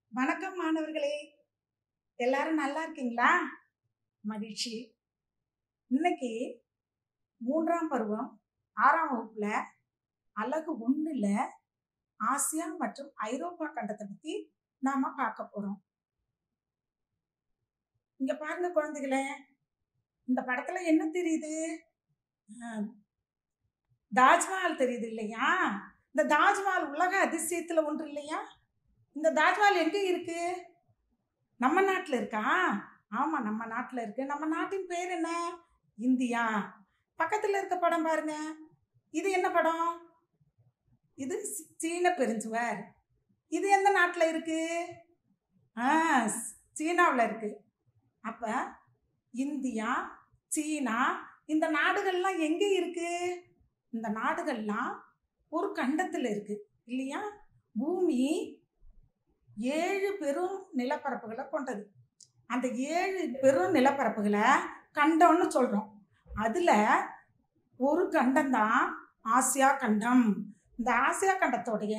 வணக்கம் மாணவர்களே எல்லாரும் நல்லா இருக்கீங்களா மகிழ்ச்சி இன்னைக்கு மூன்றாம் பருவம் ஆறாம் வகுப்புல அழகு ஒண்ணுல ஆசியா மற்றும் ஐரோப்பா கண்டத்தை பத்தி நாம பார்க்க போறோம் இங்க பாருங்க குழந்தைகளே இந்த படத்துல என்ன தெரியுது ஆஹ், தாஜ்மஹால் தெரியுது இல்லையா இந்த தாஜ்மஹால் உலக அதிசயத்துல ஒன்று இல்லையா இந்த தாஜ்மஹால் எங்க இருக்கு நம்ம நாட்டில் இருக்கா ஆமா நம்ம நாட்டில் இருக்கு நம்ம நாட்டின் பேர் என்ன இந்தியா பக்கத்துல இருக்க படம் பாருங்க இது என்ன படம் இது சி- சீன பெருஞ்சுவர் இது எந்த நாட்டில் இருக்கு ஆ சீனாவில் இருக்கு அப்ப இந்தியா சீனா இந்த நாடுகள்லாம் எங்க இருக்கு இந்த நாடுகள்லாம் ஒரு கண்டத்தில் இருக்கு இல்லையா பூமி ஏழு பெரும் நிலப்பரப்புகளை கொண்டது அந்த ஏழு பெரும் நிலப்பரப்புகளை கண்டம்னு சொல்றோம் அதுல ஒரு கண்டம் தான் ஆசியா கண்டம் இந்த ஆசியா கண்டத்தோடைய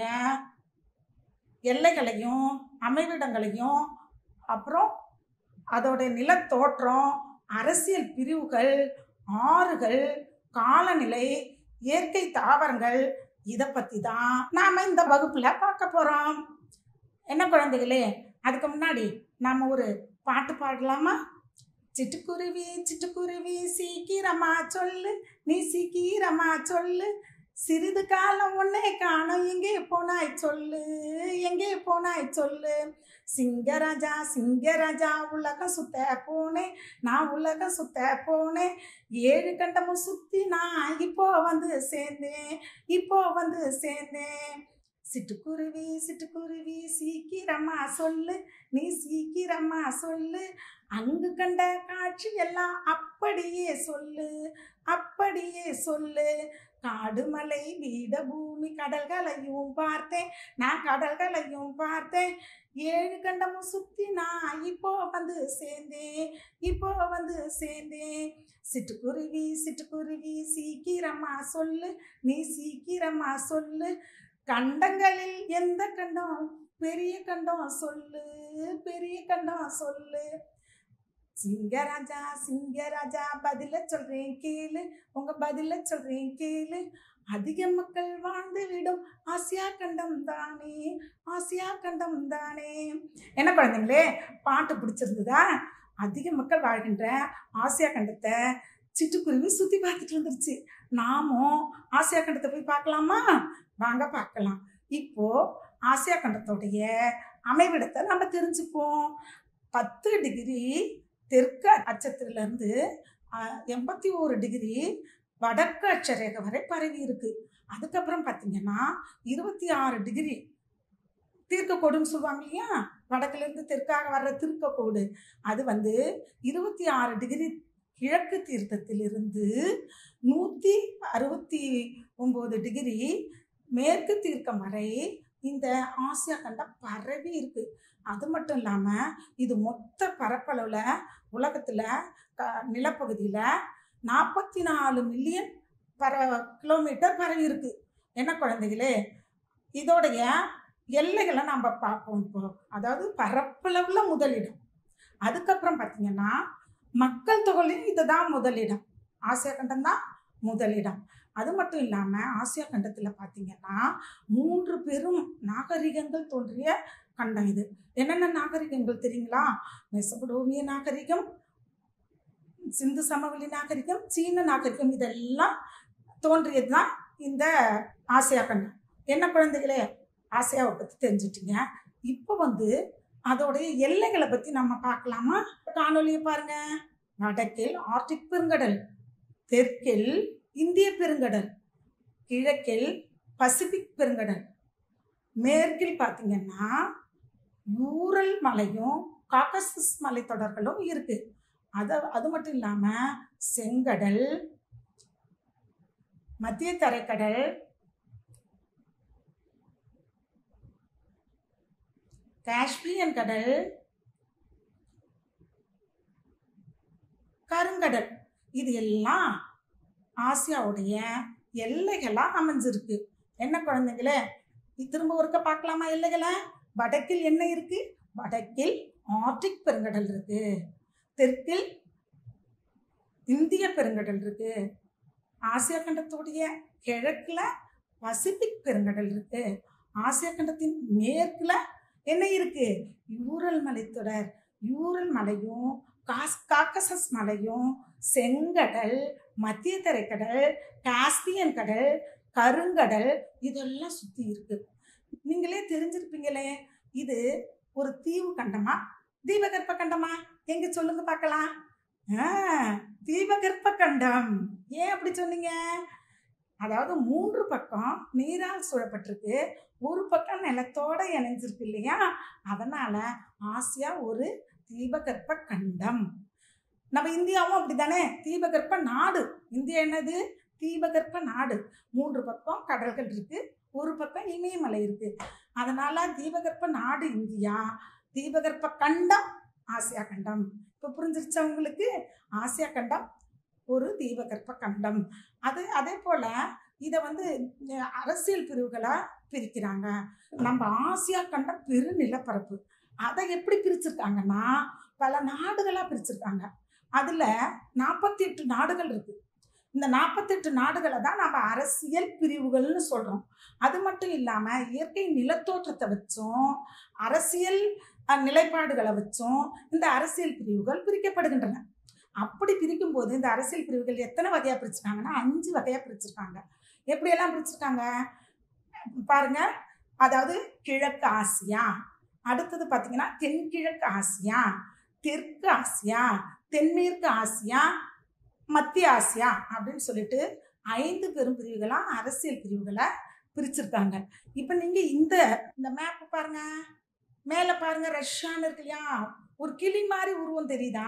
எல்லைகளையும் அமைவிடங்களையும் அப்புறம் அதோடைய நிலத்தோற்றம் அரசியல் பிரிவுகள் ஆறுகள் காலநிலை இயற்கை தாவரங்கள் இதை பற்றி தான் நாம் இந்த வகுப்பில் பார்க்க போகிறோம் என்ன குழந்தைகளே அதுக்கு முன்னாடி நாம் ஒரு பாட்டு பாடலாமா சிட்டுக்குருவி சிட்டுக்குருவி சீக்கிரமா சொல்லு நீ சீக்கிரமா சொல்லு சிறிது காலம் உன்னை காணோம் எங்கே போனாய் சொல்லு எங்கே போனாய் சொல்லு சிங்கராஜா சிங்கராஜா உலகம் சுத்த போனேன் நான் உலகம் சுத்த போனேன் ஏழு கண்டமும் சுத்தி நான் இப்போ வந்து சேர்ந்தேன் இப்போ வந்து சேர்ந்தேன் சிட்டுக்குருவி சிட்டுக்குருவி சீக்கிரமா சொல்லு நீ சீக்கிரமா சொல்லு அங்கு கண்ட காட்சி எல்லாம் அப்படியே சொல்லு அப்படியே சொல்லு காடு மலை வீட பூமி கடல்களையும் பார்த்தேன் நான் கடல்களையும் பார்த்தேன் ஏழு கண்டமும் சுத்தி நான் இப்போ வந்து சேர்ந்தேன் இப்போ வந்து சேர்ந்தேன் சிட்டுக்குருவி சிட்டுக்குருவி சீக்கிரமா சொல்லு நீ சீக்கிரமா சொல்லு கண்டங்களில் எந்த கண்டம் பெரிய கண்டம் சொல்லு பெரிய கண்டம் சொல்லு சிங்கராஜா சிங்கராஜா பதில சொல்றேன் கேளு உங்க பதில சொல்றேன் கேளு அதிக மக்கள் வாழ்ந்து விடும் ஆசியா கண்டம் தானே ஆசியா கண்டம் தானே என்ன குழந்தைங்களே பாட்டு பிடிச்சிருந்ததா அதிக மக்கள் வாழ்கின்ற ஆசியா கண்டத்தை சிட்டுக்குருவி சுத்தி பார்த்துட்டு வந்துருச்சு நாமும் ஆசியா கண்டத்தை போய் பார்க்கலாமா வாங்க பார்க்கலாம் இப்போ ஆசியா கண்டத்தோடைய அமைவிடத்தை நம்ம தெரிஞ்சுப்போம் பத்து டிகிரி தெற்கு அச்சத்திலிருந்து எண்பத்தி ஒரு டிகிரி வடக்கு அட்சரேகை வரை பரவி இருக்கு அதுக்கப்புறம் பார்த்தீங்கன்னா இருபத்தி ஆறு டிகிரி தீர்க்கக்கோடுன்னு சொல்லுவாங்க இல்லையா வடக்குலேருந்து தெற்காக வர்ற தீர்க்கக்கோடு அது வந்து இருபத்தி ஆறு டிகிரி கிழக்கு தீர்த்தத்திலிருந்து நூற்றி அறுபத்தி ஒம்பது டிகிரி மேற்கு தீர்க்கம் வரை இந்த ஆசியா கண்டம் பரவி இருக்கு அது மட்டும் இல்லாமல் இது மொத்த பரப்பளவில் உலகத்தில் க நிலப்பகுதியில் நாற்பத்தி நாலு மில்லியன் பர கிலோமீட்டர் பரவி இருக்கு என்ன குழந்தைகளே இதோடைய எல்லைகளை நம்ம பார்ப்போம் இப்போ அதாவது பரப்பளவில் முதலிடம் அதுக்கப்புறம் பார்த்தீங்கன்னா மக்கள் தொகையிலும் இதுதான் முதலிடம் ஆசியா கண்டம் தான் முதலிடம் அது மட்டும் இல்லாமல் ஆசியா கண்டத்தில் பார்த்தீங்கன்னா மூன்று பெரும் நாகரிகங்கள் தோன்றிய கண்டம் இது என்னென்ன நாகரிகங்கள் தெரியுங்களா மெசபடோமிய நாகரிகம் சிந்து சமவெளி நாகரிகம் சீன நாகரிகம் இதெல்லாம் தோன்றியது தான் இந்த ஆசியா கண்டம் என்ன குழந்தைகளே ஆசியாவை பற்றி தெரிஞ்சுட்டீங்க இப்போ வந்து அதோடைய எல்லைகளை பற்றி நம்ம பார்க்கலாமா காணொலியை பாருங்க வடக்கில் ஆர்டிக் பெருங்கடல் தெற்கில் இந்திய பெருங்கடல் கிழக்கில் பசிபிக் பெருங்கடல் மேற்கில் பார்த்தீங்கன்னா யூரல் மலையும் காக்கசஸ் மலைத்தொடர்களும் இருக்கு அது அது மட்டும் இல்லாமல் செங்கடல் மத்திய தரைக்கடல் காஸ்பியன் கடல் கருங்கடல் இது எல்லாம் ஆசியாவுடைய எல்லைகளாக அமைஞ்சிருக்கு என்ன குழந்தைங்களே இ- திரும்ப ஒருக்க பார்க்கலாமா எல்லைகளை வடக்கில் என்ன இருக்கு வடக்கில் ஆர்டிக் பெருங்கடல் இருக்கு தெற்கில் இந்திய பெருங்கடல் இருக்கு ஆசியா கண்டத்துடைய கிழக்குல பசிபிக் பெருங்கடல் இருக்கு ஆசியா கண்டத்தின் மேற்குல என்ன இருக்கு யூரல் மலைத்தொடர் யூரல் மலையும் காஸ் காக்கசஸ் மலையும் செங்கடல் மத்திய தரைக்கடல் காஸ்பியன் கடல் கருங்கடல் இதெல்லாம் சுத்தி இருக்கு நீங்களே தெரிஞ்சிருப்பீங்களே இது ஒரு தீவு கண்டமா தீபகற்ப கண்டமா எங்க சொல்லுங்க பார்க்கலாம் ஆ, தீபகற்ப கண்டம் ஏன் அப்படி சொன்னீங்க அதாவது மூன்று பக்கம் நீரால் சூழப்பட்டிருக்கு ஒரு பக்கம் நிலத்தோட இணைஞ்சிருக்கு இல்லையா அதனால ஆசியா ஒரு தீபகற்ப கண்டம் நம்ம இந்தியாவும் அப்படிதானே தீபகற்ப நாடு இந்தியா என்னது தீபகற்ப நாடு மூன்று பக்கம் கடல்கள் இருக்கு ஒரு பக்கம் இமயமலை இருக்கு அதனால தீபகற்ப நாடு இந்தியா தீபகற்ப கண்டம் ஆசியா கண்டம் இப்போ புரிஞ்சிருச்சா உங்களுக்கு ஆசியா கண்டம் ஒரு தீபகற்ப கண்டம் அது அதே போல இதை வந்து அஹ், அரசியல் பிரிவுகளா பிரிக்கிறாங்க நம்ம ஆசியா கண்டம் பெரு நிலப்பரப்பு அதை எப்படி பிரிச்சிருக்காங்கன்னா பல நாடுகளா பிரிச்சிருக்காங்க அதுல நாற்பத்தி எட்டு நாடுகள் இருக்கு இந்த நாற்பத்தெட்டு நாடுகளை தான் நம்ம அரசியல் பிரிவுகள்னு சொல்றோம் அது மட்டும் இல்லாம இயற்கை நிலத்தோற்றத்தை வச்சும் அரசியல் அஹ், நிலைப்பாடுகளை வச்சும் இந்த அரசியல் பிரிவுகள் பிரிக்கப்படுகின்றன அப்படி பிரிக்கும்போது இந்த அரசியல் பிரிவுகள் எத்தனை வகையா பிரிச்சிருக்காங்கன்னா அஞ்சு வகையா பிரிச்சிருக்காங்க எப்படியெல்லாம் பிரிச்சிருக்காங்க பாருங்க அதாவது கிழக்கு ஆசியா அடுத்தது பார்த்தீங்கன்னா தென்கிழக்கு ஆசியா தெற்கு ஆசியா தென்மேற்கு ஆசியா மத்திய ஆசியா அப்படின்னு சொல்லிட்டு ஐந்து பெரும் பிரிவுகளாக அரசியல் பிரிவுகளை பிரிச்சிருக்காங்க இப்போ நீங்கள் இந்த இந்த மேப் பாருங்க மேலே பாருங்க ரஷ்யான்னு இருக்கு இல்லையா ஒரு கிளி மாதிரி உருவம் தெரியுதா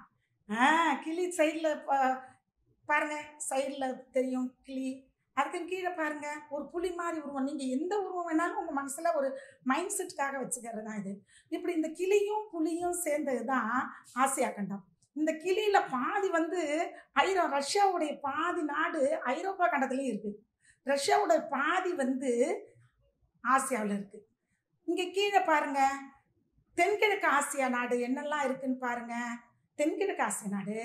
ஆ கிளி சைடில் பாருங்க சைடில் தெரியும் கிளி அதுக்கு கீழே பாருங்க ஒரு புலி மாதிரி உருவம் நீங்கள் எந்த உருவம் வேணாலும் உங்கள் மனசில் ஒரு மைண்ட் செட்டுக்காக வச்சுக்கிறது தான் இது இப்படி இந்த கிளியும் புலியும் சேர்ந்தது தான் ஆசியா கண்டம் இந்த கிளியில பாதி வந்து ஐரோ ரஷ்யாவுடைய பாதி நாடு ஐரோப்பா கண்டத்துலேயும் இருக்கு ரஷ்யாவுடைய பாதி வந்து ஆசியாவில் இருக்கு இங்கே கீழே பாருங்க தென்கிழக்கு ஆசியா நாடு என்னெல்லாம் இருக்குன்னு பாருங்க தென்கிழக்கு ஆசியா நாடு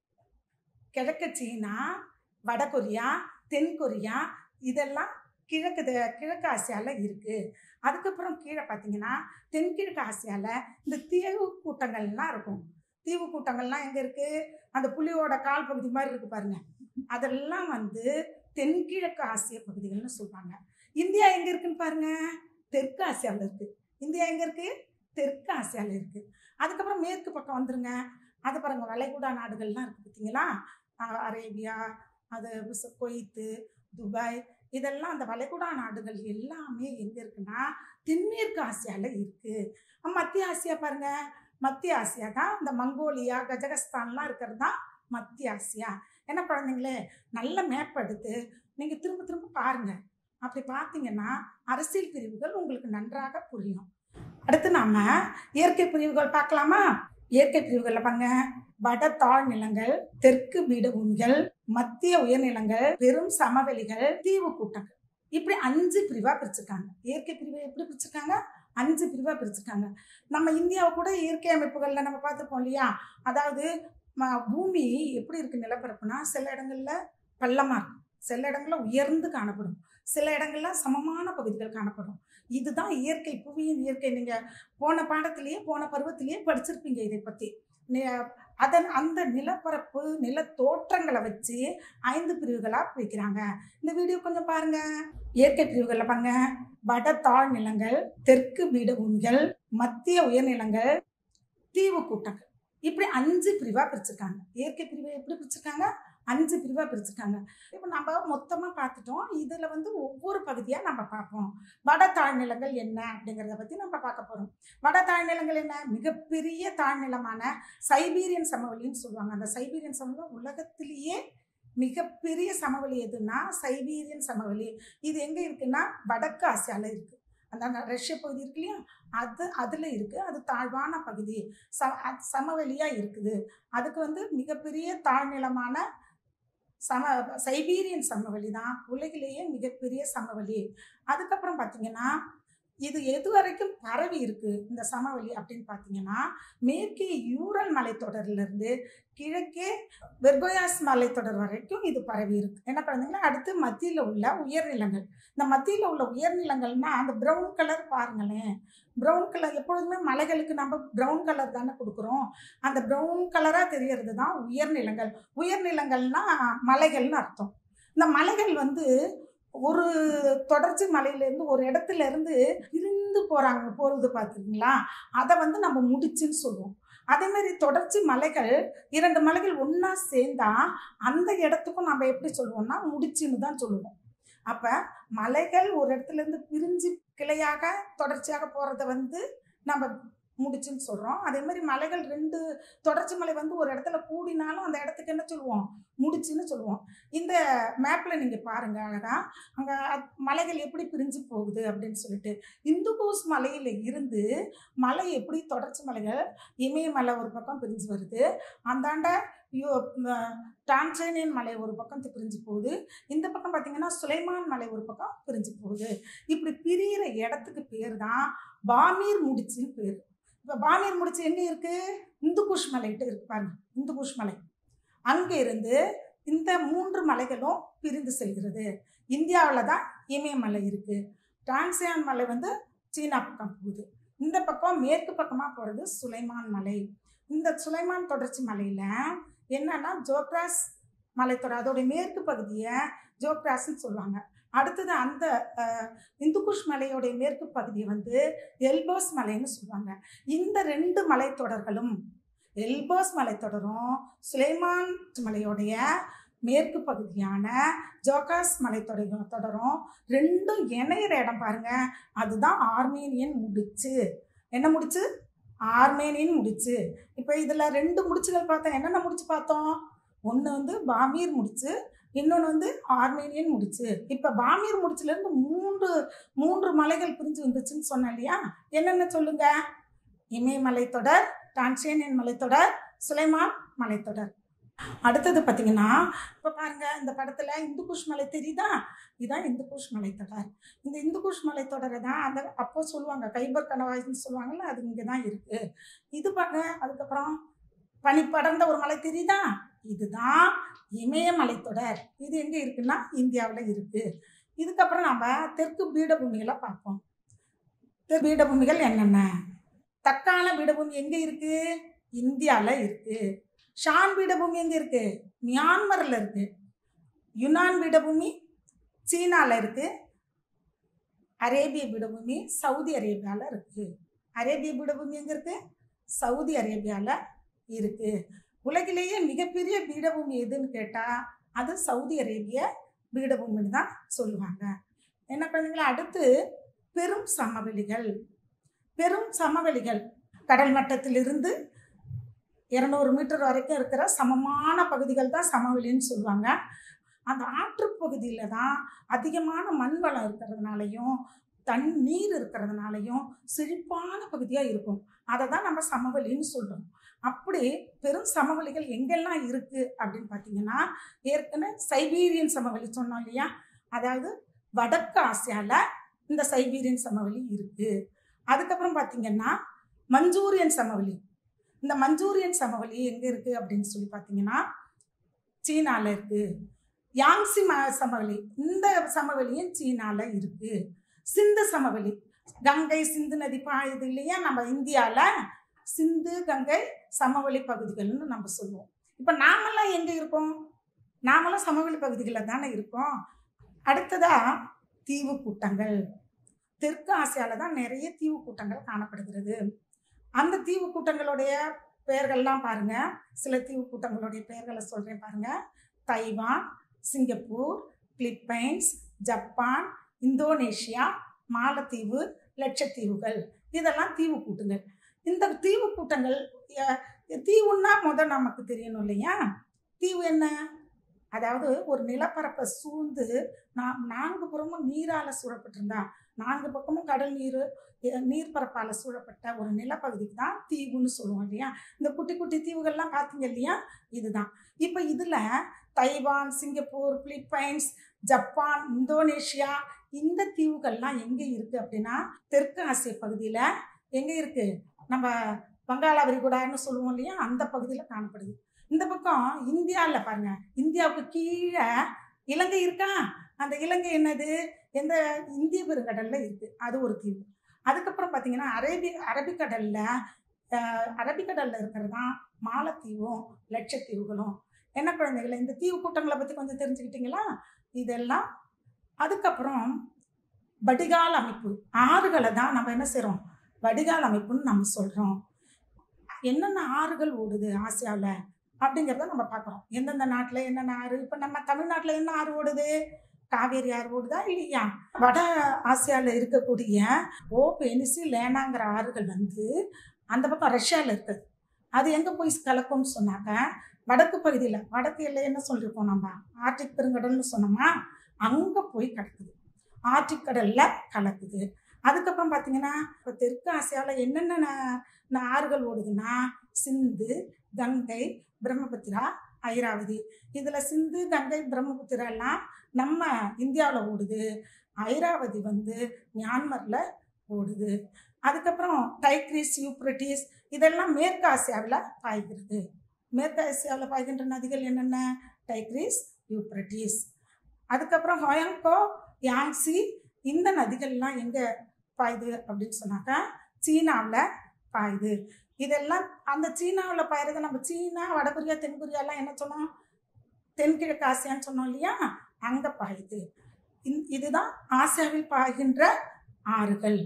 கிழக்கு சீனா வட கொரியா தென் கொரியா இதெல்லாம் கிழக்கு த- கிழக்கு ஆசியாவில் இருக்குது அதுக்கப்புறம் கீழே பார்த்தீங்கன்னா தென்கிழக்கு ஆசியாவில் இந்த தீவு கூட்டங்கள்லாம் இருக்கும் தீவு கூட்டங்கள்லாம் எங்கே இருக்குது அந்த புலியோட கால் பகுதி மாதிரி இருக்குது பாருங்க அதெல்லாம் வந்து தென்கிழக்கு ஆசிய பகுதிகள்னு சொல்லுவாங்க இந்தியா எங்கே இருக்குன்னு பாருங்க தெற்கு ஆசியாவில் இருக்குது இந்தியா எங்கே இருக்குது தெற்கு ஆசியாவில் இருக்குது அதுக்கப்புறம் மேற்கு பக்கம் வந்துருங்க அது பாருங்க வளைகுடா நாடுகள்லாம் இருக்குது பார்த்தீங்களா அ- அரேபியா அது ச- குவைத்து துபாய் இதெல்லாம் அந்த வளைகுடா நாடுகள் எல்லாமே எங்கே இருக்குன்னா தென்மேற்கு ஆசியாவில் இருக்குது மத்திய ஆசியா பாருங்க மத்திய ஆசியா தான் இந்த மங்கோலியா கஜகஸ்தான்லாம் இருக்கிறது தான் மத்திய ஆசியா என்ன குழந்தைங்களே நல்ல மேப் எடுத்து நீங்கள் திரும்ப திரும்ப பாருங்க அப்படி பார்த்தீங்கன்னா அரசியல் பிரிவுகள் உங்களுக்கு நன்றாக புரியும் அடுத்து நாம இயற்கை பிரிவுகள் பார்க்கலாமா இயற்கை பிரிவுகளில் பாருங்க வட தாழ் நிலங்கள் தெற்கு பீடபூமிகள் மத்திய உயர்நிலங்கள் பெரும் சமவெளிகள் தீவு கூட்டங்கள் இப்படி அஞ்சு பிரிவா பிரிச்சிருக்காங்க இயற்கை பிரிவை எப்படி பிரிச்சிருக்காங்க அஞ்சு பிரிவா பிரிச்சிருக்காங்க நம்ம இந்தியாவை கூட இயற்கை அமைப்புகளில் நம்ம பார்த்துருப்போம் இல்லையா அதாவது ம- பூமி எப்படி இருக்கு நிலப்பரப்புனா சில இடங்கள்ல பள்ளமா இருக்கும் சில இடங்கள்ல உயர்ந்து காணப்படும் சில இடங்கள்ல சமமான பகுதிகள் காணப்படும் இதுதான் இயற்கை புவியின் இயற்கை நீங்க போன பாடத்திலேயே போன பருவத்திலேயே படிச்சிருப்பீங்க இதை பத்தி நி- அதன் அந்த நிலப்பரப்பு நில தோற்றங்களை வச்சு ஐந்து பிரிவுகளா பிரிக்கிறாங்க இந்த வீடியோ கொஞ்சம் பாருங்க இயற்கை பிரிவுகளில் பாருங்க வட தாழ் நிலங்கள் தெற்கு பீடபூமிகள் மத்திய உயர்நிலங்கள் தீவு கூட்டங்கள் இப்படி அஞ்சு பிரிவா பிரிச்சிருக்காங்க இயற்கை பிரிவை எப்படி பிரிச்சிருக்காங்க அஞ்சு பிரிவா பிரிச்சிருக்காங்க இப்போ நம்ம மொத்தமா பார்த்துட்டோம் இதுல வந்து ஒவ்வொரு பகுதியா நம்ம பார்ப்போம் வட தாழ்நிலங்கள் என்ன அப்படிங்கிறத பத்தி நம்ம பார்க்க போறோம் வட தாழ்நிலங்கள் என்ன மிகப்பெரிய தாழ்நிலமான சைபீரியன் சமவெளின்னு சொல்லுவாங்க அந்த சைபீரியன் சமவெளி உலகத்திலேயே மிகப்பெரிய சமவெளி எதுன்னா சைபீரியன் சமவெளி இது எங்க இருக்குன்னா வடக்கு ஆசியால இருக்கு அந்த ரஷ்ய பகுதி இருக்கு இல்லையா அது அதில் இருக்குது அது தாழ்வான பகுதி ச அது சமவெளியாக இருக்குது அதுக்கு வந்து மிகப்பெரிய தாழ்நிலமான சம சைபீரியன் சமவெளி தான் உலகிலேயே மிகப்பெரிய சமவெளி அதுக்கப்புறம் பார்த்தீங்கன்னா இது எது வரைக்கும் பரவி இருக்கு இந்த சமவெளி அப்படின்னு பார்த்தீங்கன்னா மேற்கே யூரல் மலைத்தொடரிலிருந்து கிழக்கே வெர்கோயாஸ் மலைத்தொடர் வரைக்கும் இது பரவி இருக்கு என்ன பண்ணுங்கன்னா அடுத்து மத்தியில் உள்ள உயர்நிலங்கள் இந்த மத்தியில் உள்ள உயர்நிலங்கள்னா அந்த ப்ரௌன் கலர் பாருங்களேன் ப்ரௌன் கலர் எப்பொழுதுமே மலைகளுக்கு நம்ம ப்ரௌன் கலர் தானே கொடுக்குறோம் அந்த ப்ரௌன் கலராக தெரியறது தான் உயர்நிலங்கள் உயர்நிலங்கள்னா மலைகள்னு அர்த்தம் இந்த மலைகள் வந்து ஒரு தொடர்ச்சி மலையிலேருந்து ஒரு இடத்துல இருந்து பிரிந்து போகிறாங்க போகிறது பார்த்துருக்கீங்களா அதை வந்து நம்ம முடிச்சுன்னு சொல்லுவோம் அதே மாதிரி தொடர்ச்சி மலைகள் இரண்டு மலைகள் ஒன்றா சேர்ந்தா அந்த இடத்துக்கும் நம்ம எப்படி சொல்லுவோம்னா முடிச்சுன்னு தான் சொல்லுவோம் அப்போ மலைகள் ஒரு இடத்துல இருந்து பிரிஞ்சு கிளையாக தொடர்ச்சியாக போகிறத வந்து நம்ம முடிச்சுன்னு சொல்கிறோம் அதே மாதிரி மலைகள் ரெண்டு தொடர்ச்சி மலை வந்து ஒரு இடத்துல கூடினாலும் அந்த இடத்துக்கு என்ன சொல்லுவோம் முடிச்சுன்னு சொல்லுவோம் இந்த மேப்பில் நீங்கள் பாருங்கள் அழகா அங்கே மலைகள் எப்படி பிரிஞ்சு போகுது அப்படின்னு சொல்லிட்டு இந்துகோஸ் மலையில் இருந்து மலை எப்படி தொடர்ச்சி மலைகள் இமயமலை ஒரு பக்கம் பிரிஞ்சு வருது அந்தாண்ட யோ டான்சேனியன் மலை ஒரு பக்கம் பிரிஞ்சு போகுது இந்த பக்கம் பார்த்தீங்கன்னா சுலைமான் மலை ஒரு பக்கம் பிரிஞ்சு போகுது இப்படி பிரியிற இடத்துக்கு பேர் தான் பாமீர் முடிச்சுன்னு பேர் இப்போ பாமீர் முடிச்சு எங்கே இருக்குது இந்துகுஷ் மலைகிட்ட இருக்கு பாருங்க இந்துகுஷ் மலை அங்கே இருந்து இந்த மூன்று மலைகளும் பிரிந்து செல்கிறது இந்தியாவில் தான் இமயமலை இருக்குது டான்சியான் மலை வந்து சீனா பக்கம் போகுது இந்த பக்கம் மேற்கு பக்கமாக போகிறது சுலைமான் மலை இந்த சுலைமான் தொடர்ச்சி மலையில் என்னன்னா ஜோக்ராஸ் மலைத்தொடர் அதோடைய மேற்கு பகுதியை ஜோக்ராஸ்ன்னு சொல்லுவாங்க அடுத்தது அந்த அஹ், இந்துகுஷ் மலையோடைய மேற்கு பகுதியை வந்து எல்போஸ் மலைன்னு சொல்லுவாங்க இந்த ரெண்டு மலைத்தொடர்களும் எல்போஸ் மலைத்தொடரும் சுலைமான் மலையோடைய மேற்கு பகுதியான ஜோகாஸ் மலைத்தொடர் தொடரும் ரெண்டும் இணையிற இடம் பாருங்க அதுதான் ஆர்மேனியன் முடிச்சு என்ன முடிச்சு ஆர்மேனியன் முடிச்சு இப்போ இதில் ரெண்டு முடிச்சுகள் பார்த்தோம் என்னென்ன முடிச்சு பார்த்தோம் ஒன்று வந்து பாமீர் முடிச்சு இன்னொன்று வந்து ஆர்மேனியன் முடிச்சு இப்போ பாமீர் முடிச்சுலேருந்து மூன்று மூன்று மலைகள் பிரிஞ்சு வந்துச்சுன்னு சொன்னேன் இல்லையா என்னென்ன சொல்லுங்க இமயமலை தொடர் டான்சேனியன் மலைத்தொடர் சுலைமான் மலைத்தொடர் அடுத்தது பார்த்தீங்கன்னா இப்போ பாருங்க இந்த படத்தில் இந்துகுஷ் மலை தெரியுதா இதுதான் இந்துகுஷ் மலைத்தொடர் இந்த இந்துகுஷ் மலைத்தொடரை தான் அந்த அப்போ சொல்லுவாங்க கைபர் கணவாய்னு சொல்லுவாங்கல்ல அது இங்கே தான் இருக்குது இது பாருங்க அதுக்கப்புறம் பனி படர்ந்த ஒரு மலை தெரியுதா இதுதான் இமயமலைத்தொடர் இது எங்கே இருக்குன்னா இந்தியாவில் இருக்குது இதுக்கப்புறம் நம்ம தெற்கு பீடபூமிகளை பார்ப்போம் தெற்கு பீடபூமிகள் என்னென்ன தக்கான பீடபூமி எங்கே இருக்குது இந்தியாவில் இருக்குது ஷான் பீடபூமி எங்கே இருக்குது மியான்மரில் இருக்குது யுனான் பீடபூமி சீனாவில் இருக்குது அரேபிய பீடபூமி சவுதி அரேபியாவில் இருக்குது அரேபிய பீடபூமி எங்கே இருக்குது சவுதி அரேபியாவில் இருக்குது உலகிலேயே மிகப்பெரிய பீடபூமி எதுன்னு கேட்டால் அது சவுதி அரேபிய பீடபூமின்னு தான் சொல்லுவாங்க என்ன பண்ணுங்களா அடுத்து பெரும் சமவெளிகள் பெரும் சமவெளிகள் கடல் மட்டத்திலிருந்து இரநூறு மீட்டர் வரைக்கும் இருக்கிற சமமான பகுதிகள் தான் சமவெளின்னு சொல்லுவாங்க அந்த ஆற்றுப்பகுதியில் தான் அதிகமான மண் வளம் இருக்கிறதுனாலையும் தன் நீர் இருக்கிறதுனாலையும் செழிப்பான பகுதியாக இருக்கும் அதை தான் நம்ம சமவெளின்னு சொல்கிறோம் அப்படி பெரும் சமவெளிகள் எங்கெல்லாம் இருக்குது அப்படின்னு பார்த்தீங்கன்னா ஏற்கனவே சைபீரியன் சமவெளி சொன்னோம் இல்லையா அதாவது வடக்கு ஆசியாவில் இந்த சைபீரியன் சமவெளி இருக்குது அதுக்கப்புறம் பார்த்தீங்கன்னா மஞ்சூரியன் சமவெளி இந்த மஞ்சூரியன் சமவெளி எங்கே இருக்குது அப்படின்னு சொல்லி பார்த்தீங்கன்னா சீனாவில் இருக்குது யாங்சி ம சமவெளி இந்த சமவெளியும் சீனாவில் இருக்குது சிந்து சமவெளி கங்கை சிந்து நதி பாயுது இல்லையா நம்ம இந்தியாவில் சிந்து கங்கை சமவெளி பகுதிகள்னு நம்ம சொல்லுவோம் இப்போ நாமெல்லாம் எங்கே இருக்கோம் நாமெல்லாம் சமவெளி பகுதிகளில் தானே இருக்கோம் அடுத்ததா தீவு கூட்டங்கள் தெற்கு ஆசியாவில் தான் நிறைய தீவு கூட்டங்கள் காணப்படுகிறது அந்த தீவு கூட்டங்களுடைய பெயர்கள்லாம் பாருங்க சில தீவு கூட்டங்களுடைய பெயர்களை சொல்கிறேன் பாருங்க Taiwan Singapore Philippines Japan Indonesia மாலத்தீவு லட்சத்தீவுகள் இதெல்லாம் தீவு கூட்டங்கள் இந்த தீவு கூட்டங்கள் அஹ், தீவுன்னா முதல் நமக்கு தெரியணும் இல்லையா தீவு என்ன அதாவது ஒரு நிலப்பரப்பை சூழ்ந்து நான் நான்கு புறமும் நீரால் சூழப்பட்டிருந்தா நான்கு பக்கமும் கடல் நீர் அஹ், நீர்ப்பரப்பால் சூழப்பட்ட ஒரு நிலப்பகுதிக்கு தான் தீவுன்னு சொல்லுவோம் இல்லையா இந்த குட்டி குட்டி தீவுகள்லாம் பார்த்தீங்க இல்லையா இதுதான் இப்போ இதில் Taiwan Singapore Philippines Japan Indonesia இந்த தீவுகள்லாம் எங்கே இருக்குது அப்படின்னா தெற்கு ஆசிய பகுதியில் எங்கே இருக்குது நம்ம வங்காள விரிகுடான்னு சொல்லுவோம் இல்லையா அந்த பகுதியில் காணப்படுது இந்த பக்கம் இந்தியாவில் பாருங்க இந்தியாவுக்கு கீழே இலங்கை இருக்கா அந்த இலங்கை என்னது எந்த இந்திய பெருங்கடல்ல இருக்கு அது ஒரு தீவு அதுக்கப்புறம் பார்த்தீங்கன்னா அரேபி அரபிக்கடல்ல அஹ், அரபிக்கடல்ல இருக்கிறது தான் மாலத்தீவும் லட்சத்தீவுகளும் என்ன குழந்தைகளை இந்த தீவு கூட்டங்களை பற்றி கொஞ்சம் தெரிஞ்சுக்கிட்டீங்களா இதெல்லாம் அதுக்கப்புறம் வடிகால் அமைப்பு ஆறுகளை தான் நம்ம என்ன செய்கிறோம் வடிகால் அமைப்புன்னு நம்ம சொல்கிறோம் என்னென்ன ஆறுகள் ஓடுது ஆசியாவில் அப்படிங்கிறத நம்ம பார்க்குறோம் எந்தெந்த நாட்டில் என்னென்ன ஆறு இப்போ நம்ம தமிழ்நாட்டில் என்ன ஆறு ஓடுது காவேரி ஆறு ஓடுதா இல்லையா வட ஆசியாவில் இருக்கக்கூடிய ஓ பெனிசி லேனாங்கிற ஆறுகள் வந்து அந்த பக்கம் ரஷ்யாவில் இருக்குது அது எங்கே போய் கலக்கும்னு சொன்னாக்க வடக்கு பகுதியில் வடக்கு எல்லை என்ன சொல்லியிருக்கோம் நம்ம ஆர்டிக் பெருங்கடல்னு சொன்னோமா அங்கே போய் கிடக்குது ஆர்டிக் கடலில் கலக்குது அதுக்கப்புறம் பார்த்தீங்கன்னா இப்போ தெற்கு ஆசியாவில் என்னென்ன ந- ந- ஆறுகள் ஓடுதுன்னா சிந்து கங்கை பிரம்மபுத்திரா ஐராவதி இதில் சிந்து கங்கை பிரம்மபுத்திரா எல்லாம் நம்ம இந்தியாவில் ஓடுது ஐராவதி வந்து மியான்மரில் ஓடுது அதுக்கப்புறம் டைக்ரீஸ் யூப்ரட்டிஸ் இதெல்லாம் மேற்கு ஆசியாவில் பாய்கிறது மேற்கு ஆசியாவில் பாய்கின்ற நதிகள் என்னென்ன டைக்ரீஸ் யூப்ரட்டிஸ் அதுக்கப்புறம் ஹொயங்கோ யாங்ஸி இந்த நதிகள்லாம் எங்கே பாயுது அப்படின்னு சொன்னாக்கா சீனாவில் பாயுது இதெல்லாம் அந்த சீனாவில் பாயிறது நம்ம சீனா வடகொரியா தென்கொரியாலாம் என்ன சொன்னோம் தென்கிழக்கு ஆசியான்னு சொன்னோம் இல்லையா அங்கே பாயுது இந்- இதுதான் ஆசியாவில் பாய்கின்ற ஆறுகள்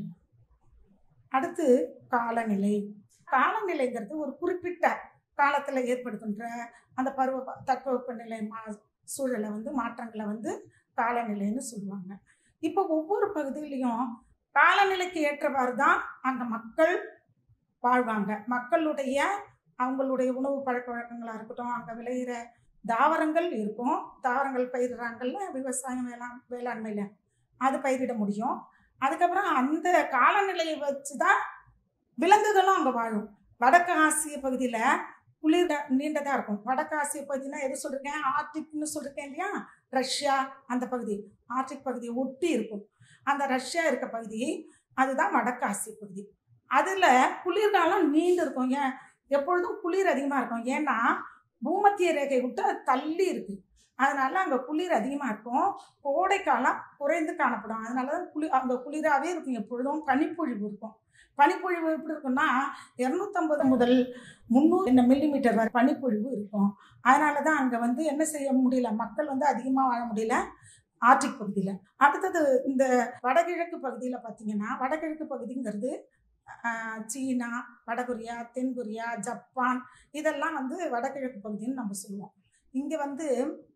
அடுத்து காலநிலை காலநிலைங்கிறது ஒரு குறிப்பிட்ட காலத்தில் ஏற்படுகின்ற அந்த பருவ தட்பவெப்பநிலை மா சூழலை வந்து மாற்றங்களை வந்து காலநிலைன்னு சொல்லுவாங்க இப்போ ஒவ்வொரு பகுதியிலையும் காலநிலைக்கு ஏற்றவாறு தான் அங்கே மக்கள் வாழ்வாங்க மக்களுடைய அவங்களுடைய உணவு பழக்க வழக்கங்களாக இருக்கட்டும் அங்கே விளையிற தாவரங்கள் இருக்கும் தாவரங்கள் பயிரிடுறாங்கல்ல விவசாயம் வேளாண் வேளாண்மையில் அது பயிரிட முடியும் அதுக்கப்புறம் அந்த காலநிலையை வச்சு தான் விலங்குகளும் அங்கே வாழும் வடக்கு ஆசிய பகுதியில் குளிர் த- நீண்டதா இருக்கும் வடக்கு ஆசிய பகுதினா எது சொல்லிருக்கேன் ஆர்டிக்னு சொல்லிருக்கேன் இல்லையா ரஷ்யா அந்த பகுதி ஆர்டிக் பகுதியை ஒட்டி இருக்கும் அந்த ரஷ்யா இருக்க பகுதி அதுதான் வடக்கு ஆசிய பகுதி அதில் குளிர்காலம் நீண்டு இருக்கும் ஏன் எப்பொழுதும் குளிர் அதிகமாக இருக்கும் ஏன்னா பூமத்திய ரேகை விட்டு அது தள்ளி இருக்கு அதனால அங்கே குளிர் அதிகமாக இருக்கும் கோடைக்காலம் குறைந்து காணப்படும் அதனால தான் குளிர் அங்கே குளிராகவே இருக்கும் எப்பொழுதும் பனிப்பொழிவு இருக்கும் பனிப்பொழிவு எப்படி இருக்கும்னா இரநூத்தம்பது முதல் முந்நூறு என்ன மில்லிமீட்டர் வரை பனிப்பொழிவு இருக்கும் அதனால தான் அங்கே வந்து என்ன செய்ய முடியல மக்கள் வந்து அதிகமாக வாழ முடியல ஆர்டிக் பகுதியில் அடுத்தது இந்த வடகிழக்கு பகுதியில் பார்த்தீங்கன்னா வடகிழக்கு பகுதிங்கிறது ஆஹ், சீனா வடகொரியா தென்கொரியா ஜப்பான் இதெல்லாம் வந்து வடகிழக்கு பகுதின்னு நம்ம சொல்லுவோம் இங்கே வந்து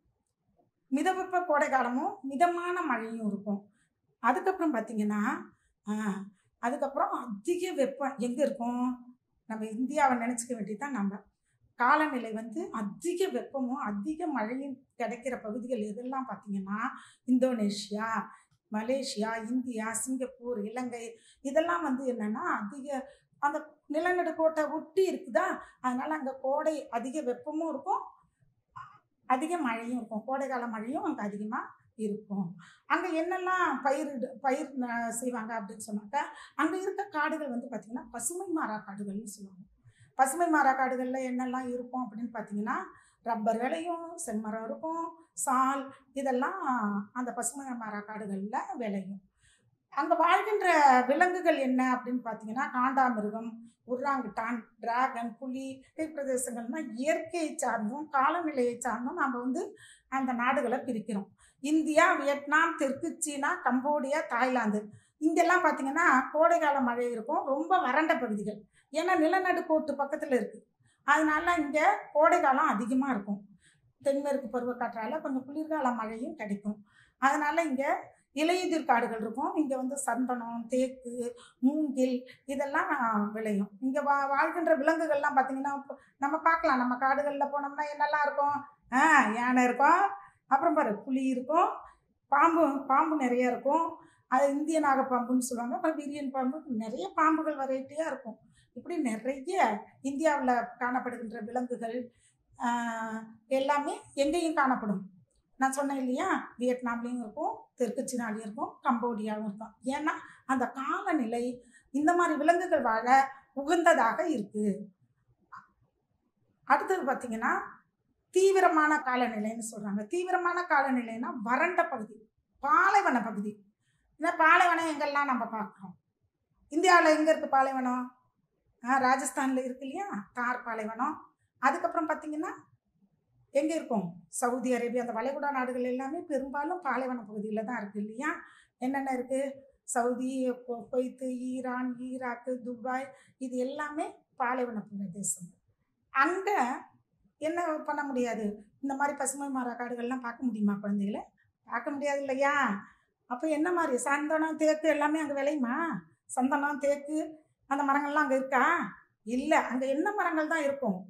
மிதவெப்ப கோடை காலமும் மிதமான மழையும் இருக்கும் அதுக்கப்புறம் பார்த்தீங்கன்னா ஆஹ், அதுக்கப்புறம் அதிக வெப்பம் எங்கே இருக்கும் நம்ம இந்தியாவை நினச்சிக்க வேண்டியதுதான் நம்ம காலநிலை வந்து அதிக வெப்பமும் அதிக மழையும் கிடைக்கிற பகுதிகள் எதெல்லாம் பார்த்தீங்கன்னா இந்தோனேஷியா மலேசியா இந்தியா சிங்கப்பூர் இலங்கை இதெல்லாம் வந்து என்னன்னா அதிக அந்த நிலநடுக்கோட்டை ஒட்டி இருக்குதா அதனால அங்கே கோடை அதிக வெப்பமும் இருக்கும் அதிக மழையும் இருக்கும் கோடைக்கால மழையும் அங்கே அதிகமாக இருக்கும் அங்கே என்னெல்லாம் பயிர் பயிர் ந- செய்வாங்க அப்படின்னு சொன்னாக்கா அங்கே இருக்க காடுகள் வந்து பார்த்திங்கன்னா பசுமை மாறா காடுகள்னு சொல்லுவாங்க பசுமை மாறா காடுகளில் என்னெல்லாம் இருக்கும் அப்படின்னு பார்த்தீங்கன்னா ரப்பர் விளையும் செம்மரம் இருக்கும் சால் இதெல்லாம் அந்த பசுமை மாறா காடுகளில் விளையும் அங்கே வாழ்கின்ற விலங்குகள் என்ன அப்படின்னு பார்த்தீங்கன்னா காண்டாமிருகம் உர்ராங்குட்டான் டிராகன் புலி பிரதேசங்கள்னா இயற்கையை சார்ந்தும் காலநிலையை சார்ந்தும் நம்ம வந்து அந்த நாடுகளை பிரிக்கிறோம் இந்தியா வியட்நாம் தெற்கு சீனா கம்போடியா தாய்லாந்து இங்கெல்லாம் பார்த்தீங்கன்னா கோடைக்கால மழை இருக்கும் ரொம்ப வறண்ட பகுதிகள் ஏன்னா நிலநடுக்கோட்டு பக்கத்தில் இருக்குது அதனால இங்கே கோடைக்காலம் அதிகமாக இருக்கும் தென்மேற்கு பருவக்காற்றால கொஞ்சம் குளிர்கால மழையும் கிடைக்கும் அதனால இங்கே இலையுதிர் காடுகள் இருக்கும் இங்கே வந்து சந்தனம் தேக்கு மூங்கில் இதெல்லாம் விளையும் இங்கே வா வாழ்கின்ற விலங்குகள்லாம் பார்த்தீங்கன்னா இப்போ நம்ம பார்க்கலாம் நம்ம காடுகளில் போனோம்னா என்னெல்லாம் இருக்கும் ஆ யானை இருக்கும் அப்புறம் பாரு புலி இருக்கும் பாம்பு பாம்பு நிறைய இருக்கும் அது இந்திய நாகப்பாம்புன்னு சொல்லுவாங்க அப்புறம் விரியன் பாம்பு நிறைய பாம்புகள் வெரைட்டியாக இருக்கும் இப்படி நிறைய இந்தியாவில் காணப்படுகின்ற விலங்குகள் ஆஹ், எல்லாமே எங்கேயும் காணப்படும் நான் சொன்னேன் இல்லையா வியட்நாம்லேயும் இருக்கும் தெற்கு சீனாலையும் இருக்கும் கம்போடியாவும் இருக்கும் ஏன்னா அந்த காலநிலை இந்த மாதிரி விலங்குகள் வாழ உகந்ததாக இருக்கு அடுத்தது பார்த்தீங்கன்னா தீவிரமான காலநிலைன்னு சொல்றாங்க தீவிரமான காலநிலைன்னா வறண்ட பகுதி பாலைவன பகுதி ஏன்னா பாலைவனம் எங்கெல்லாம் நம்ம பார்க்குறோம் இந்தியாவில் எங்கே இருக்குது பாலைவனம் ஆ, ராஜஸ்தானில் இருக்கு இல்லையா தார் பாலைவனம் அதுக்கப்புறம் பார்த்தீங்கன்னா எங்கே இருக்கும் சவுதி அரேபியா அந்த வளைகுடா நாடுகள் எல்லாமே பெரும்பாலும் பாலைவன பகுதியில் தான் இருக்குது இல்லையா என்னென்ன இருக்குது சவுதி கொ- குவைத்து ஈரான் ஈராக்கு துபாய் இது எல்லாமே பாலைவன பிரதேசம் அங்கே என்ன பண்ண முடியாது இந்த மாதிரி பசுமை மர காடுகள்லாம் பார்க்க முடியுமா குழந்தைகளை பார்க்க முடியாது இல்லையா அப்போ என்ன மாதிரி சந்தனம் தேக்கு எல்லாமே அங்கே விளையுமா சந்தனம் தேக்கு அந்த மரங்கள்லாம் அங்கே இருக்கா இல்லை அங்கே என்ன மரங்கள் தான் இருக்கும்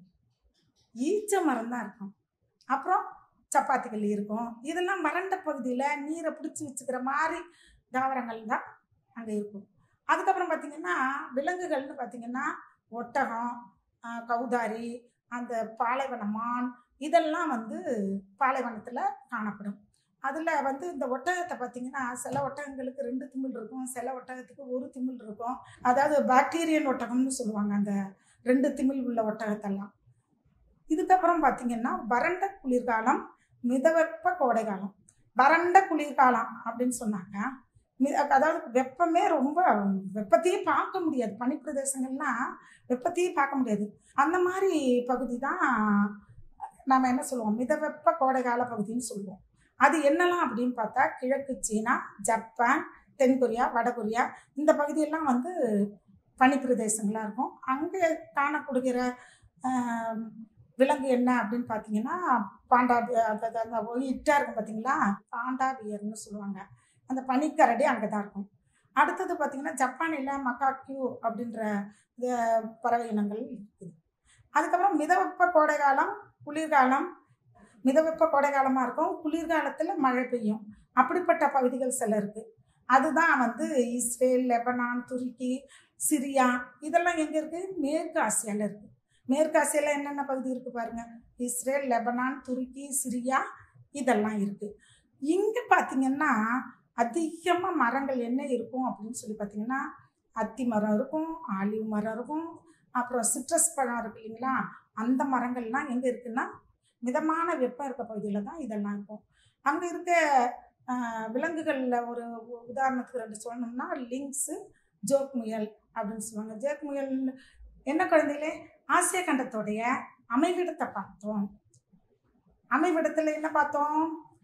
ஈச்ச மரம் தான் இருக்கும் அப்புறம் சப்பாத்திகள் இருக்கும் இதெல்லாம் வறண்ட பகுதியில் நீரை பிடிச்சி வச்சுக்கிற மாதிரி தாவரங்கள் தான் அங்கே இருக்கும் அதுக்கப்புறம் பார்த்திங்கன்னா விலங்குகள்னு பார்த்திங்கன்னா ஒட்டகம் ஆஹ், கௌதாரி அந்த பாலைவன மான் இதெல்லாம் வந்து பாலைவனத்தில் காணப்படும் அதில் வந்து இந்த ஒட்டகத்தை பார்த்திங்கன்னா சில ஒட்டகங்களுக்கு ரெண்டு திமில் இருக்கும் சில ஒட்டகத்துக்கு ஒரு திமில் இருக்கும் அதாவது பாக்டீரியன் ஒட்டகம்னு சொல்லுவாங்க அந்த ரெண்டு திமில் உள்ள ஒட்டகத்தெல்லாம் இதுக்கப்புறம் பார்த்திங்கன்னா வறண்ட குளிர்காலம் மிதவெப்ப கோடைக்காலம் வறண்ட குளிர்காலம் அப்படின்னு சொன்னாங்க மி அதாவது வெப்பமே ரொம்ப வெப்பத்தையே பார்க்க முடியாது பனிப்பிரதேசங்கள்லாம் வெப்பத்தையே பார்க்க முடியாது அந்த மாதிரி பகுதி தான் நாம் என்ன சொல்லுவோம் மிதவெப்ப கோடைக்கால பகுதின்னு சொல்லுவோம் அது என்னலாம் அப்படின்னு பார்த்தா கிழக்கு சீனா ஜப்பான் தென்கொரியா வடகொரியா இந்த பகுதியெல்லாம் வந்து பனிப்பிரதேசங்களாக இருக்கும் அங்கே காணப்படுகிற ஆஹ், விலங்கு என்ன அப்படின்னு பார்த்தீங்கன்னா பாண்டா அந்த அந்த இட்டா இருக்கும் பார்த்தீங்களா பாண்டா பியர்னு சொல்லுவாங்க அந்த பனிக்கரடி அங்கே தான் இருக்கும் அடுத்தது பார்த்தீங்கன்னா ஜப்பானில் மக்காக்யூ அப்படின்ற இந்த பறவை இனங்கள் இருக்குது அதுக்கப்புறம் மிதவெப்ப கோடைக்காலம் குளிர்காலம் மிதவெப்ப கோடைக்காலமாக இருக்கும் குளிர்காலத்தில் மழை பெய்யும் அப்படிப்பட்ட பகுதிகள் சில இருக்குது அதுதான் வந்து இஸ்ரேல் லெபனான் துருக்கி சிரியா இதெல்லாம் எங்கே இருக்குது மேற்கு ஆசியாவில் இருக்குது மேற்கு ஆசியாவில் என்னென்ன பகுதி இருக்குது பாருங்கள் இஸ்ரேல் லெபனான் துருக்கி சிரியா இதெல்லாம் இருக்குது இங்கே பார்த்தீங்கன்னா அதிகமாக மரங்கள் என்ன இருக்கும் அப்படின்னு சொல்லி பார்த்தீங்கன்னா அத்தி மரம் இருக்கும் ஆலிவ் மரம் இருக்கும் அப்புறம் சிட்ரஸ் பழம் இருக்கு இல்லைங்களா அந்த மரங்கள்லாம் எங்கே இருக்குன்னா மிதமான வெப்பம் இருக்க பகுதியில் தான் இதெல்லாம் இருக்கும் அங்கே இருக்க ஆஹ், விலங்குகளில் ஒரு உ- உதாரணத்துக்கு ரெண்டு சொல்லணும்னா லிங்க்ஸு ஜோக் முயல் அப்படின்னு சொல்லுவாங்க ஜோக் முயல் என்ன குழந்தைகளே ஆசிய கண்டத்தோடைய அமைவிடத்தை பார்த்தோம் அமைவிடத்தில் என்ன பார்த்தோம்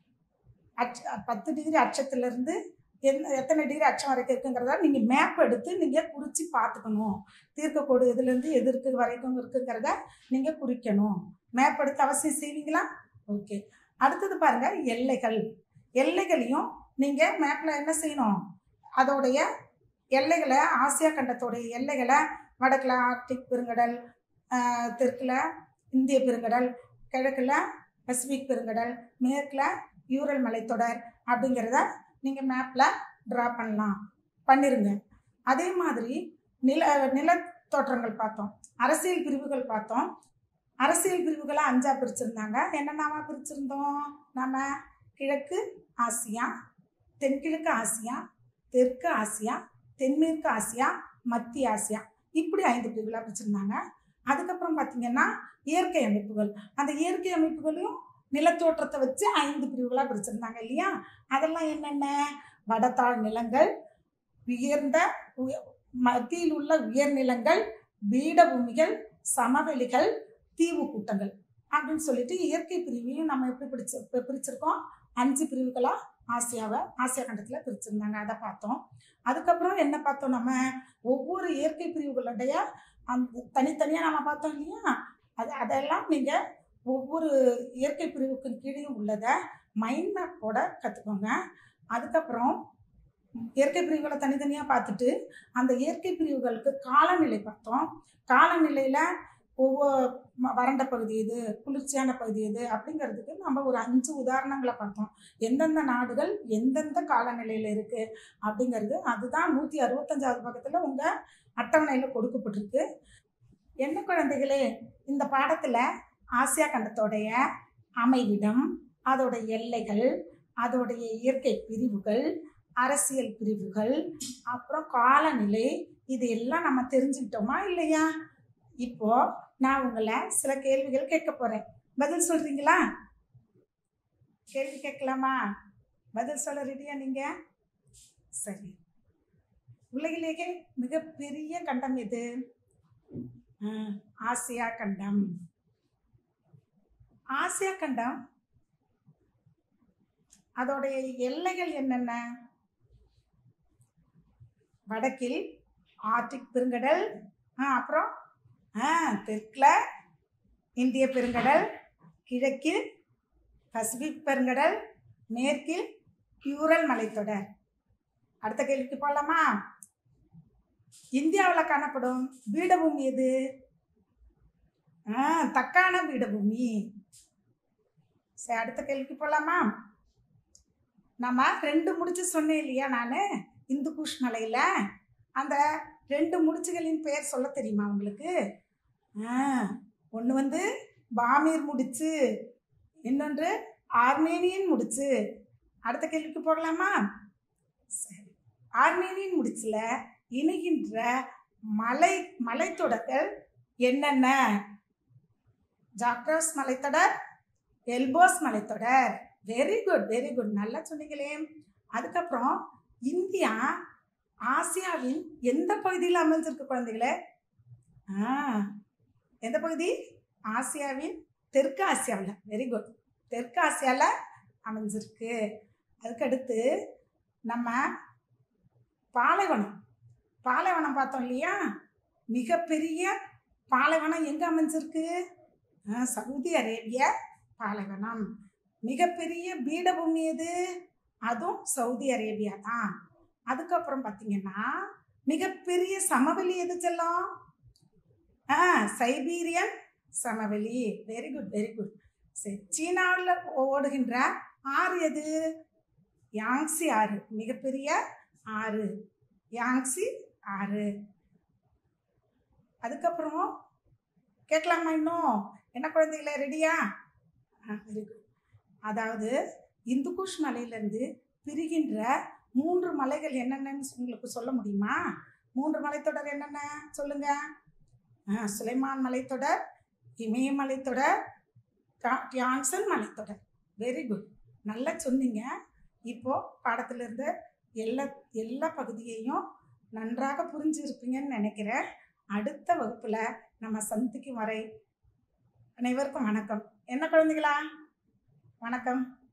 அச்ச பத்து டிகிரி அச்சத்துலேருந்து என்ன எத்தனை டிகிரி அச்சம் வரைக்கும் இருக்குங்கிறத நீங்கள் மேப் எடுத்து நீங்கள் குறித்து பார்த்துக்கணும் தீர்க்கக்கோடு எதுலேருந்து எது இருக்கு வரைக்கும் இருக்குங்கிறத நீங்கள் குறிக்கணும் மேப் எடுத்து அவசியம் செய்வீங்களா ஓகே அடுத்தது பாருங்கள் எல்லைகள் எல்லைகளையும் நீங்கள் மேப்பில் என்ன செய்யணும் அதோடைய எல்லைகளை ஆசியா கண்டத்தோடைய எல்லைகளை வடக்கில் ஆர்டிக் பெருங்கடல் ஆஹ், தெற்குல இந்திய பெருங்கடல் கிழக்கில் பசிபிக் பெருங்கடல் மேற்கில் யூரல் மலைத்தொடர் அப்படிங்கிறத நீங்கள் மேப்பில் ட்ரா பண்ணலாம் பண்ணிருங்க அதே மாதிரி நில நிலத்தோற்றங்கள் பார்த்தோம் அரசியல் பிரிவுகள் பார்த்தோம் அரசியல் பிரிவுகளை அஞ்சா பிரிச்சிருந்தாங்க என்னென்னவா பிரிச்சிருந்தோம் நம்ம கிழக்கு ஆசியா தென்கிழக்கு ஆசியா தெற்கு ஆசியா தென்மேற்கு ஆசியா மத்திய ஆசியா இப்படி ஐந்து பிரிவுகளாக பிரிச்சிருந்தாங்க அதுக்கப்புறம் பார்த்தீங்கன்னா இயற்கை அமைப்புகள் அந்த இயற்கை அமைப்புகளையும் நிலத்தோற்றத்தை வச்சு ஐந்து பிரிவுகளாக பிரிச்சிருந்தாங்க இல்லையா அதெல்லாம் என்னென்ன வடதாழ் நிலங்கள் உயர்ந்த உய- மத்தியில் உள்ள உயர்நிலங்கள் பீடபூமிகள் சமவெளிகள் தீவு கூட்டங்கள் அப்படின்னு சொல்லிட்டு இயற்கை பிரிவையும் நம்ம எப்படி பிடிச்சு பி- பிரிச்சிருக்கோம் அஞ்சு பிரிவுகளாக ஆசியாவை ஆசியா கண்டத்தில் பிரிச்சிருந்தாங்க அதை பார்த்தோம் அதுக்கப்புறம் என்ன பார்த்தோம் நம்ம ஒவ்வொரு இயற்கை பிரிவுகளுடைய அந்த தனித்தனியாக நம்ம பார்த்தோம் இல்லையா அது அதெல்லாம் நீங்கள் ஒவ்வொரு இயற்கை பிரிவுக்கு கீழேயும் உள்ளதை மைண்ட் மேப்போட கற்றுக்கோங்க அதுக்கப்புறம் இயற்கை பிரிவுகளை தனித்தனியாக பார்த்துட்டு அந்த இயற்கை பிரிவுகளுக்கு காலநிலை பார்த்தோம் காலநிலையில் ஒவ்வொரு ம- வறண்ட பகுதி இது குளிர்ச்சியான பகுதி இது அப்படிங்கிறதுக்கு நம்ம ஒரு அஞ்சு உதாரணங்களை பார்த்தோம் எந்தெந்த நாடுகள் எந்தெந்த காலநிலையில் இருக்குது அப்படிங்கிறது அதுதான் நூற்றி அறுபத்தஞ்சாவது பக்கத்தில் உங்கள் அட்டவணையில் கொடுக்கப்பட்டிருக்கு என்ன குழந்தைகளே இந்த பாடத்தில் ஆசியா கண்டத்தோடைய அமைவிடம் அதோட எல்லைகள் அதோடைய இயற்கை பிரிவுகள் அரசியல் பிரிவுகள் அப்புறம் காலநிலை இது எல்லாம் நம்ம தெரிஞ்சுக்கிட்டோமா இல்லையா இப்போ நான் உங்களை சில கேள்விகள் கேட்க போறேன் பதில் சொல்றீங்களா கேள்வி கேட்கலாமா பதில் சொல்ல ரெடியா நீங்க சரி உலகிலேயே மிகப்பெரிய கண்டம் எது ஆ, ஆசியா கண்டம் ஆசியா கண்டம் அதோடைய எல்லைகள் என்னென்ன வடக்கில் ஆர்டிக் பெருங்கடல் ஆ, அப்புறம் ஆ தெற்கில் இந்திய பெருங்கடல் கிழக்கில் பசிபிக் பெருங்கடல் மேற்கில் யூரல் மலைத்தொடர் அடுத்த கேள்விக்கு போகலாமா இந்தியாவில் காணப்படும் பீடபூமி எது ஆ தக்கான பீடபூமி சரி அடுத்த கேள்விக்கு போகலாமா நம்ம ரெண்டு முடிச்சு சொன்னேன் இல்லையா நான் இந்து குஷ் மலையில் அந்த ரெண்டு முடிச்சுகளின் பெயர் சொல்ல தெரியுமா உங்களுக்கு ஆ ஒன்று வந்து பாமீர் முடிச்சு இன்னொன்று ஆர்மேனியன் முடிச்சு அடுத்த கேள்விக்கு போகலாமா சரி ஆர்மேனியன் முடிச்சில் இணைகின்ற மலை மலைத்தொடர்கள் என்னென்ன ஜாக்ரோஸ் மலைத்தொடர் எல்போஸ் மலைத்தொடர் வெரி குட் வெரி குட் நல்லா சொன்னீங்களே அதுக்கப்புறம் இந்தியா ஆசியாவின் எந்த பகுதியில் அமைஞ்சிருக்கு குழந்தைகளே ஆ எந்த பகுதி ஆசியாவின் தெற்கு ஆசியாவில் வெரி குட் தெற்கு ஆசியாவில் அமைஞ்சிருக்கு அதுக்கடுத்து நம்ம பாலைவனம் பாலைவனம் பார்த்தோம் இல்லையா மிகப்பெரிய பாலைவனம் எங்கே அமைஞ்சிருக்கு ஆ, சவுதி அரேபிய பாலைவனம் மிகப்பெரிய பீடபூமி எது அதுவும் சவுதி அரேபியா தான் அதுக்கப்புறம் பார்த்தீங்கன்னா மிகப்பெரிய சமவெளி எது செல்லும் ஆ சைபீரியன் சமவெளி வெரி குட் வெரி குட் சரி சீனாவில் ஓடுகின்ற ஆறு எது யாங்ஸி ஆறு மிகப்பெரிய ஆறு யாங்ஸி ஆறு அதுக்கப்புறம் கேட்கலாமா இன்னும் என்ன குழந்தைகளே ரெடியா வெரி குட் அதாவது இந்துகுஷ் மலையிலேருந்து பிரிகின்ற மூன்று மலைகள் என்னென்னு உங்களுக்கு சொல்ல முடியுமா மூன்று மலைத்தொடர் என்னென்ன சொல்லுங்க ஆ, சுலைமான் மலைத்தொடர் இமய மலைத்தொடர் டா- டியான்சன் மலைத்தொடர் வெரி குட் நல்லா சொன்னீங்க இப்போ பாடத்திலிருந்து எல்லா எல்லா பகுதியையும் நன்றாக புரிஞ்சிருப்பீங்கன்னு நினைக்கிறேன் அடுத்த வகுப்பில் நம்ம சந்திக்கும் வரை அனைவருக்கும் வணக்கம் என்ன குழந்தைகளா வணக்கம்